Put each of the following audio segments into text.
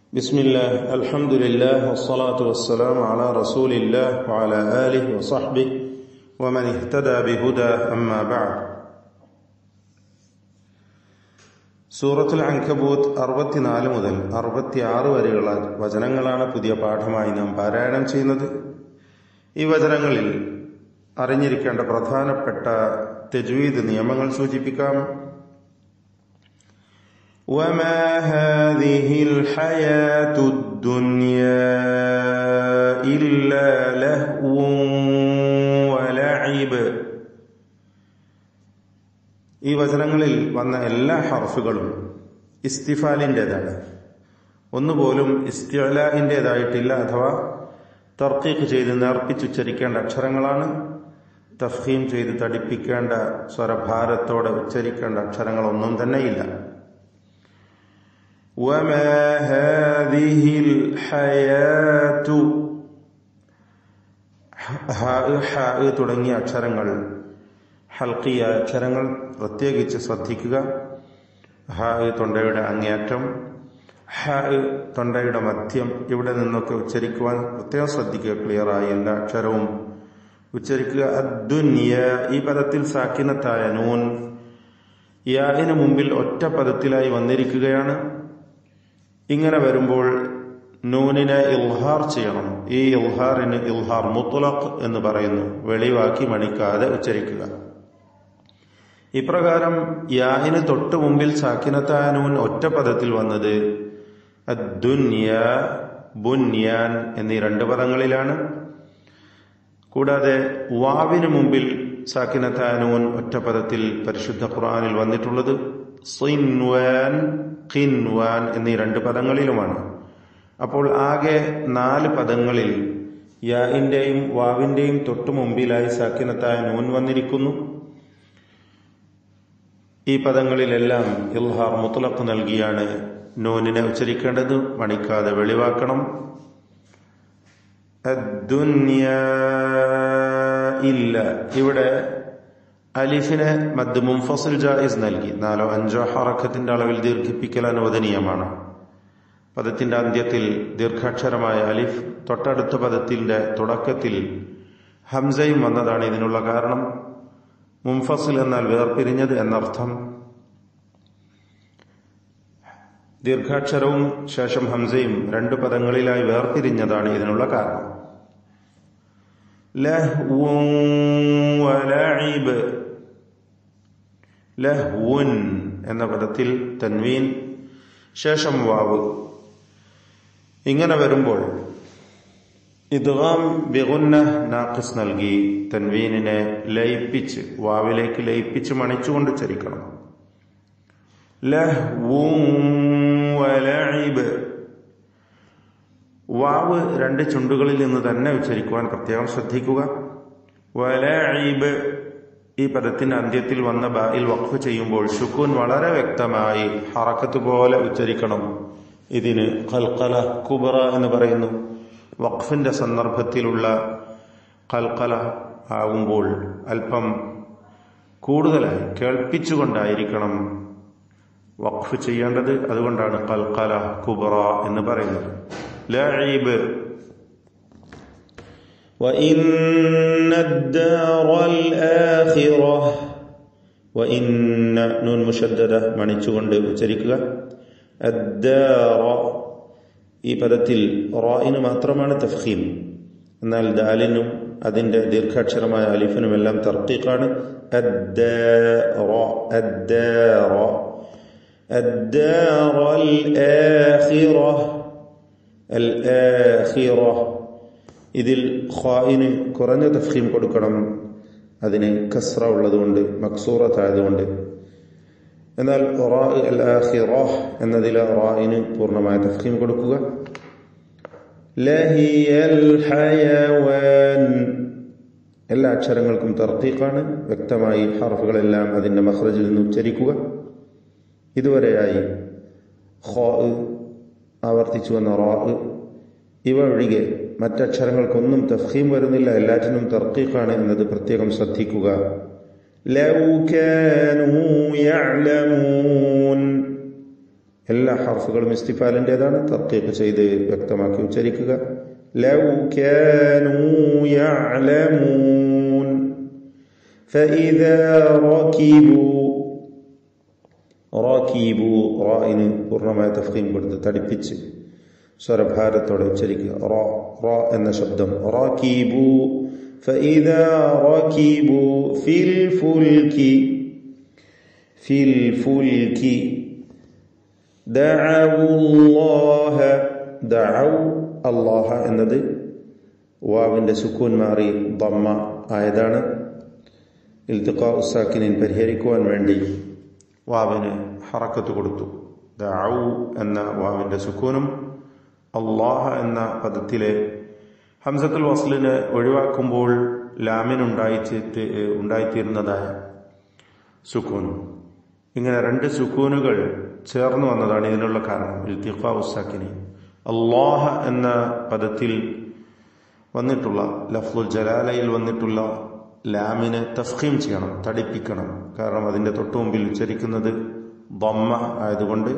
بسم الله الحمد لله والصلاة والسلام على رسول الله وعلى آله وصحبه ومن اهتدى بهدى أما بعد സൂറത്തുൽ അങ്കബൂത്ത് അറുപത്തിനാല് മുതൽ അറുപത്തിയാറ് വരെയുള്ള വചനങ്ങളാണ് പുതിയ പാഠമായി നാം പാരായണം ചെയ്യുന്നത് ഈ വചനങ്ങളിൽ അറിഞ്ഞിരിക്കേണ്ട പ്രധാനപ്പെട്ട തെജ്വീദ് നിയമങ്ങൾ സൂചിപ്പിക്കാം وما هذه الحياة الدنيا إلا لهو ولعب ഈ വചനങ്ങളിൽ വന്ന എല്ലാ ഹർഫുകളും ഇസ്തിഫാലിൻ്റെതാണ് ഒന്നുപോലും ഇസ്തിഅലിൻ്റെതായിട്ടില്ല അഥവാ തർക്കീഖ് ചെയ്ത് നേർപ്പിച്ചുച്ചരിക്കേണ്ട അക്ഷരങ്ങളാണ് തഫ്ഹീം ചെയ്ത് തടിപ്പിക്കേണ്ട സ്വരഭാരത്തോടെ ഉച്ചരിക്കേണ്ട അക്ഷരങ്ങളൊന്നും തന്നെയില്ല وما هذه الحياة തുടങ്ങിയ അക്ഷരങ്ങൾ ഹൽക്കിയ അക്ഷരങ്ങൾ പ്രത്യേകിച്ച് ശ്രദ്ധിക്കുക ഹ തൊണ്ടയുടെ അങ്ങേയറ്റം ഹ തൊണ്ടയുടെ മധ്യം ഇവിടെ നിന്നൊക്കെ ഉച്ചരിക്കുവാൻ പ്രത്യേകം ശ്രദ്ധിക്കുക ക്ലിയറായി എല്ലാ അക്ഷരവും ഉച്ചരിക്കുക അദ്ദുന്യ ഈ പദത്തിൽ സാക്കിനത്തായ നൂൻ യാഹിന് മുമ്പിൽ ഒറ്റ പദത്തിലായി വന്നിരിക്കുകയാണ് ഇങ്ങനെ വരുമ്പോൾ നൂനിനെ ഇൽഹാർ ചെയ്യണം ഈ ഇൽഹാറിന് ഇൽഹാർ മുത്തുലഖ് എന്ന് പറയുന്നു വെളിവാക്കി മണിക്കാതെ ഉച്ചരിക്കുക ഇപ്രകാരം യാഹിന് തൊട്ടു മുമ്പിൽ സാക്കിനത്തായ നൂൻ ഒറ്റ പദത്തിൽ വന്നത് അദ്ദുന്യ ബുന്യാൻ എന്നീ രണ്ട് പദങ്ങളിലാണ് കൂടാതെ വാവിന് മുമ്പിൽ സാക്കിനത്തായ നൂൻ ഒറ്റ പദത്തിൽ പരിശുദ്ധ ഖുർആാനിൽ വന്നിട്ടുള്ളത് സിൻവാൻ ഖിൻവാൻ എന്നീ രണ്ട് പദങ്ങളിലുമാണ് അപ്പോൾ ആകെ നാല് പദങ്ങളിൽ യാഇന്റെയും വാവിന്റെയും തൊട്ടു മുമ്പിലായി സാക്കിനത്തായ നൂൻ വന്നിരിക്കുന്നു ഈ പദങ്ങളിലെല്ലാം ഇൽഹാർ മുത്തലഖ് നൽകിയാണ് നൂനിനെ ഉച്ചരിക്കേണ്ടത് മണിക്കാതെ വെളിവാക്കണം ഇല്ല ഇവിടെ അലിഫിന് മദ് മുംഫസിൽ ജായിസ് നൽകി നാലോ അഞ്ചോ ഹറക്കത്തിന്റെ അളവിൽ ദീർഘിപ്പിക്കൽ അനുവദനീയമാണ് പദത്തിന്റെ അന്ത്യത്തിൽ ദീർഘാക്ഷരമായ അലിഫ് തൊട്ടടുത്ത പദത്തിന്റെ തുടക്കത്തിൽ ഹംസയും വന്നതാണ് ഇതിനുള്ള കാരണം മുംഫസിൽ എന്നാൽ വേർപിരിഞ്ഞത് എന്നർത്ഥം ദീർഘാക്ഷരവും ശേഷം ഹംസയും രണ്ടു പദങ്ങളിലായി വേർപിരിഞ്ഞതാണ് ഇതിനുള്ള കാരണം ലഹ്വലഇബ് ലഹ്വുൻ എന്ന പദത്തിൽ തൻവീൻ ശേഷം വാവ് ഇങ്ങനെ വരുമ്പോൾ ഇദ്ഗാം ബിഗുന്ന നാഖിസ് നൽകി തൻവീനിനെ ലയിപ്പിച്ച് വാവിലേക്ക് ലയിപ്പിച്ച് മണിച്ചുകൊണ്ട് ചരിക്കണം ലഹ്വുലഇബ് വാവ് രണ്ട് ചുണ്ടുകളിൽ നിന്ന് തന്നെ ഉച്ചരിക്കുവാൻ പ്രത്യേകം ശ്രദ്ധിക്കുക വലഇബ് ഈ പദത്തിന്റെ അന്ത്യത്തിൽ വന്ന ബായിൽ വഖഫ് ചെയ്യുമ്പോൾ ഷുക്കൂൻ വളരെ വ്യക്തമായി ഹറക്കത്ത് പോലെ ഉച്ചരിക്കണം ഇതിന് കൽക്കല കുബറ എന്ന് പറയുന്നു വഖഫിന്റെ സന്ദർഭത്തിലുള്ള കൽക്കല ആകുമ്പോൾ അല്പം കൂടുതലായി കേൾപ്പിച്ചുകൊണ്ടായിരിക്കണം വഖഫ് ചെയ്യേണ്ടത് അതുകൊണ്ടാണ് കൽക്കല കുബറ എന്ന് പറയുന്നത് ലഈബ് وإن الدار الآخرة وإن نون مشددة മണിച്ചുകൊണ്ട് ഉച്ചരിക്കുക الدار ഈ പദത്തിൽ റായിന് മാത്രമാണ് തഫ്ഹീം എന്നാൽ ദാലിനും അതിന്റെ ദീർഘാക്ഷരമായ അലിഫിനും എല്ലാം തർക്കീഖാണ് الدار الدار الآخرة الآخرة ഇതിൽ ഖായിന് കുറഞ്ഞ തഫ്ഹീം കൊടുക്കണം അതിന് കസ്ര ഉള്ളതുകൊണ്ട് മക്സൂറത്തായതുകൊണ്ട് എന്നാൽ എന്നതിൽ റായിന് പൂർണ്ണമായ തഫ്ഹീം കൊടുക്കുക എല്ലാ അക്ഷരങ്ങൾക്കും തർത്തീഖാണ് വ്യക്തമായി ഹർഫുകളെല്ലാം അതിന്റെ മഹ്റജിൽ നിന്ന് ഉച്ചരിക്കുക ഇതുവരെയായി ഖോ ആവർത്തിച്ചു വന്ന റാ ഇവ ഒഴികെ മറ്റക്ഷരങ്ങൾക്കൊന്നും തഫ്ഹീം വരുന്നില്ല എല്ലാറ്റിനും തർക്കീഖാണ് എന്നത് പ്രത്യേകം ശ്രദ്ധിക്കുക എല്ലാ ഹർഫുകളും ഇസ്തിഫാലിൻ്റെതാണ് തർക്കീക്ക് ചെയ്ത് വ്യക്തമാക്കി ഉച്ചരിക്കുക ലൗ കാനൂ യഅലമൂൻ فإذا ركبوا റാക്കീബു റായിന് പൂർണ്ണമായ തഫ്ഖീം കൊടുത്ത് തടിപ്പിച്ച് സ്വരഭാരത്തോടെ ഉച്ചരിക്കുക റ റ എന്ന ശബ്ദം റാക്കീബു فإذا ركبوا في الفلك في الفلك دعوا الله دعوا الله എന്നത് വാവിന്റെ സുക്കൂൻ മാറി ദമ്മ ആയതാണ് ഇൽത്തിഖാ ഉസാക്കിനിൻ പരിഹരിക്കുവാൻ വേണ്ടി വാവിന് ഹറക്കത്ത് കൊടുത്തു ദൗ എന്ന വാവിന്റെ സുക്കൂനും അള്ളാഹ എന്ന പദത്തിലെ ഹംസത്തുൽ വസ്ലിന് ഒഴിവാക്കുമ്പോൾ ലാമിനുണ്ടായിട്ട് ഉണ്ടായിത്തീരുന്നതായ സുക്കൂനും ഇങ്ങനെ രണ്ട് സുക്കൂനുകൾ ചേർന്ന് വന്നതാണ് ഇതിനുള്ള കാരണം ഇൽത്തിഖാ ഉസാക്കിനി അള്ളാഹ എന്ന പദത്തിൽ വന്നിട്ടുള്ള ലഫ്ലുൽ ജലാലയിൽ വന്നിട്ടുള്ള ലാമിന് തഫ്ഖീം ചെയ്യണം തടിപ്പിക്കണം കാരണം അതിന്റെ തൊട്ടു മുമ്പിൽ ഉച്ചരിക്കുന്നത് ദമ്മ ആയതുകൊണ്ട്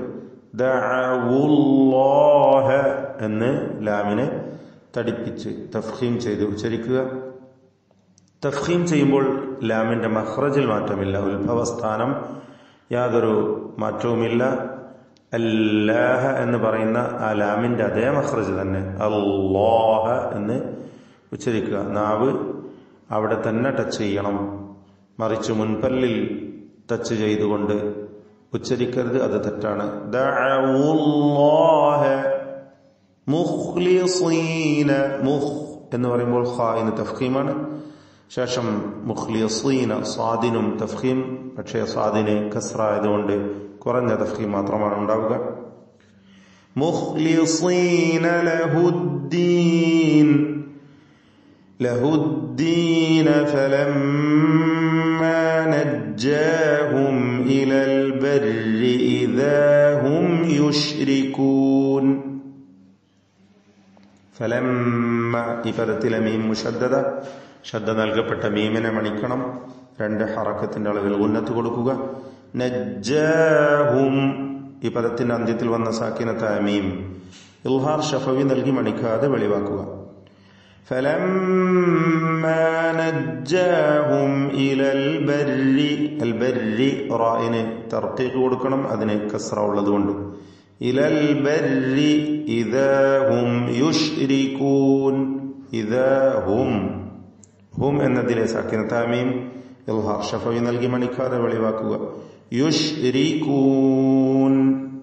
ദഅവുല്ലാഹ എന്ന് ലാമിനെ തടിപ്പിച്ച് തഫ്ഖീം ചെയ്ത് ഉച്ചരിക്കുക തഫ്ഖീം ചെയ്യുമ്പോൾ ലാമിന്റെ മഹ്റജിൽ മാറ്റമില്ല ഉത്ഭവസ്ഥാനം യാതൊരു മാറ്റവുമില്ല അല്ലാഹ എന്ന് പറയുന്ന ആ ലാമിന്റെ അതേ മഹ്റജ് തന്നെ അല്ലാഹ എന്ന് ഉച്ചരിക്കുക നാവ് അവിടെ തന്നെ ടച്ച് ചെയ്യണം മറിച്ച് മുൻപല്ലിൽ ടച്ച് ചെയ്തുകൊണ്ട് ഉച്ചരിക്കരുത് അത് തെറ്റാണ് മുഹ് എന്ന് പറയുമ്പോൾ ഖായിന് തഫ്ഖീമാണ് ശേഷം മുഖ്ലിയസീന സ്വാദിനും തഫ്ഖീം പക്ഷേ സ്വാദിന് കസ്രായതുകൊണ്ട് കുറഞ്ഞ തഫ്ഖീം മാത്രമാണ് ഉണ്ടാവുക മുഖ്ലിസീന ലഹുദ്ദീൻ له الدين فلما نجاهم إلى البر إذا هم يشركون فلما ഇപ്പദത്തിലെ മീം മുഷദ്ദത ശ്രദ്ധ നൽകപ്പെട്ട മീമിനെ മണിക്കണം രണ്ട് ഹറക്കത്തിന്റെ അളവിൽ ഉന്നത്ത് കൊടുക്കുക നജ്ജാഹും ഈ പദത്തിന്റെ അന്ത്യത്തിൽ വന്ന സാക്കിനത്തായ മീം ഇൽഹാർ ഷഫവി നൽകി മണിക്കാതെ വെളിവാക്കുക فلما نجاهم إلى البر البر റൈന് തർക്കീക്ക് കൊടുക്കണം അതിന് കസ്ര ഉള്ളതുകൊണ്ട് ഇലൽ ബർരി ഇദാഹും യുഷ്രികൂൻ ഇദാഹും ഹും എന്നതിലെ സാക്കിന താമീം ഇൽഹാർ ഷഫവി നൽകി മണിക്കാതെ വെളിവാക്കുക യുഷ്രികൂൻ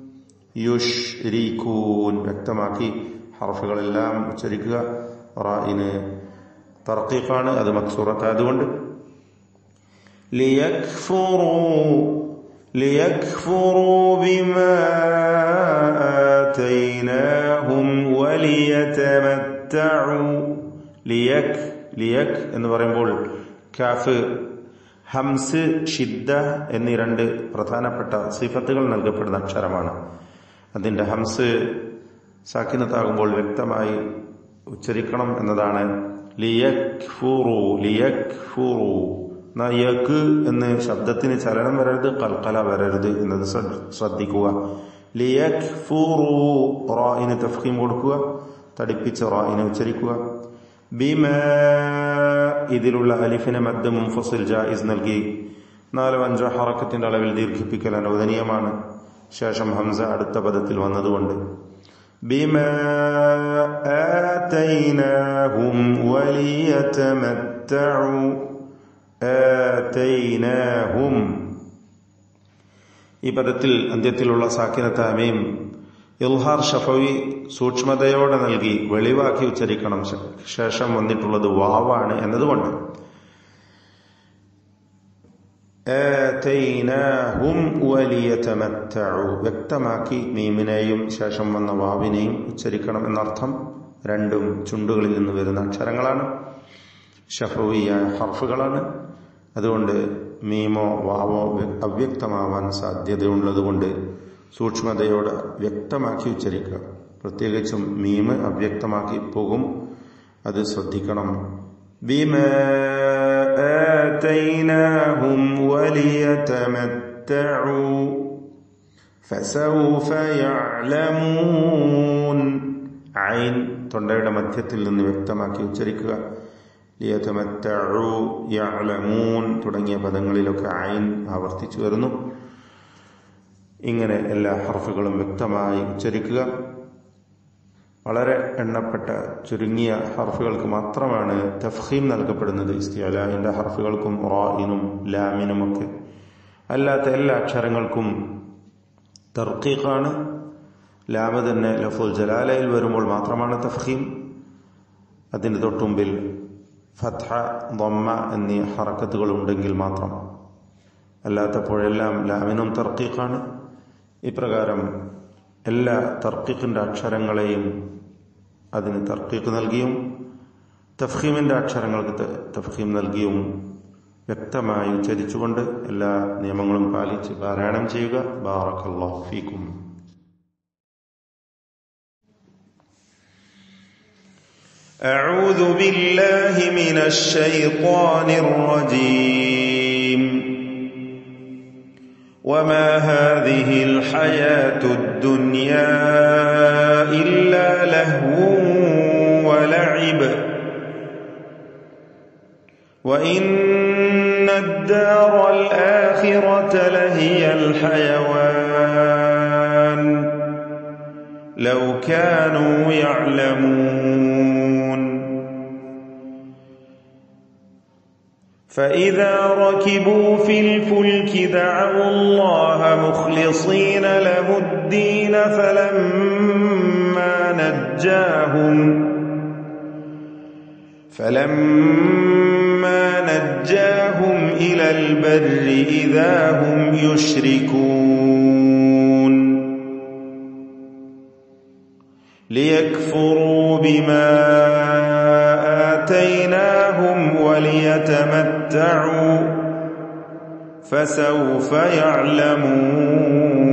യുഷ്രികൂൻ വ്യക്തമാക്കി ഹർഫുകളെല്ലാം ഉച്ചരിക്കുക റായിന് തർക്കീഖാണ് അത് മക്സൂറത്തായതുകൊണ്ട് ليكفروا بما آتيناهم وليتمتعوا ليك ليك എന്ന് പറയുമ്പോൾ കാഫ് ഹംസ് ഷിദ്ദ എന്നീ രണ്ട് പ്രധാനപ്പെട്ട സിഫത്തുകൾ നൽകപ്പെടുന്ന അക്ഷരമാണ് അതിന്റെ ഹംസ് സാക്കിനത്താകുമ്പോൾ വ്യക്തമായി ഉച്ചരിക്കണം എന്നതാണ് ലിയക്ഫുറു ലിയക്ഫുറു യക്ക് എന്ന് ശബ്ദത്തിന് ചലനം വരരുത് കൽക്കല വരരുത് എന്നത് ശ്രദ്ധിക്കുക ലിയക്ഫുറു റായിന് തഫ്ഖീം കൊടുക്കുക തടിപ്പിച്ച് റായിനെ ഉച്ചരിക്കുക ബിമ ഇതിലുള്ള അലിഫിന് മദ് മുംഫസിൽ ജായിസ് നൽകി നാലോ അഞ്ചോ ഹറക്കത്തിന്റെ അളവിൽ ദീർഘിപ്പിക്കൽ അനുവദനീയമാണ് ശേഷം ഹംസ അടുത്ത പദത്തിൽ വന്നതുകൊണ്ട് بما آتيناهم وليتمتعوا آتيناهم ഈ പദത്തിൽ അന്ത്യത്തിലുള്ള സാക്കിനത്താമയും ഇൽഹാർ ഷഫവി സൂക്ഷ്മതയോടെ നൽകി വെളിവാക്കി ഉച്ചരിക്കണം ശേഷം വന്നിട്ടുള്ളത് വാവാണ് എന്നതുകൊണ്ട് ആതൈനാഹും വലിയതമത്തഉ വ്യക്തമാക്കി മീമിനെയും ശേഷം വന്ന വാവിനെയും ഉച്ചരിക്കണം എന്നർത്ഥം രണ്ടും ചുണ്ടുകളിൽ നിന്ന് വരുന്ന അക്ഷരങ്ങളാണ് ഷഫവിയായ ഹർഫുകളാണ് അതുകൊണ്ട് മീമോ വാവോ അവ്യക്തമാവാൻ സാധ്യതയുള്ളതുകൊണ്ട് സൂക്ഷ്മതയോടെ വ്യക്തമാക്കി ഉച്ചരിക്കുക പ്രത്യേകിച്ചും മീമ് അവ്യക്തമാക്കി പോകും അത് ശ്രദ്ധിക്കണം بما آتيناهم وليتمتعوا فسوف يعلمون ഐൻ തൊണ്ടയുടെ മധ്യത്തിൽ നിന്ന് വ്യക്തമാക്കി ഉച്ചരിക്കുക ലിയതമത്തഉ യഅലമൂൻ തുടങ്ങിയ പദങ്ങളിലൊക്കെ ഐൻ ആവർത്തിച്ചു വരുന്നു ഇങ്ങനെ എല്ലാ ഹർഫുകളും വ്യക്തമായി ഉച്ചരിക്കുക വളരെ എണ്ണപ്പെട്ട ചുരുങ്ങിയ ഹർഫുകൾക്ക് മാത്രമാണ് തഫ്ഹീം നൽകപ്പെടുന്നത് ഇസ്തിഅലാഹിന്റെ ഹർഫുകൾക്കും റായിനും ലാമിനുമൊക്കെ അല്ലാത്ത എല്ലാ അക്ഷരങ്ങൾക്കും തർക്കീഖാണ് ലാമ് തന്നെ ലഫുൽ ജലാലയിൽ വരുമ്പോൾ മാത്രമാണ് തഫ്ഹീം അതിന് തൊട്ടുമ്പിൽ ഫത്ഹ ദൊമ്മ എന്നീ ഹറക്കത്തുകൾ ഉണ്ടെങ്കിൽ മാത്രം അല്ലാത്തപ്പോഴെല്ലാം ലാമിനും തർക്കീഖാണ് ഇപ്രകാരം എല്ലാ തർക്കീഖിൻ്റെ അക്ഷരങ്ങളെയും അതിന് തർക്കീഖ് നൽകിയും തഫ്ഹീമിൻ്റെ അക്ഷരങ്ങൾക്ക് തഫ്ഹീം നൽകിയും വ്യക്തമായി ഉച്ചരിച്ചുകൊണ്ട് എല്ലാ നിയമങ്ങളും പാലിച്ച് പാരായണം ചെയ്യുക ബാറക്കല്ലാഹു ഫീക്കും أعوذ بالله من الشيطان الرجيم وما هذه الحياة الدنيا إلا لهو ولعب وإن الدار الآخرة لهي الحيوان لو كانوا يعلمون فإذا ركبوا في الفلك دعوا الله مخلصين له الدين فلما نجاهم فلما نجاهم إلى البر إذا هم يشركون ليكفروا بما آتيناهم وليتمتعوا فسوف يعلمون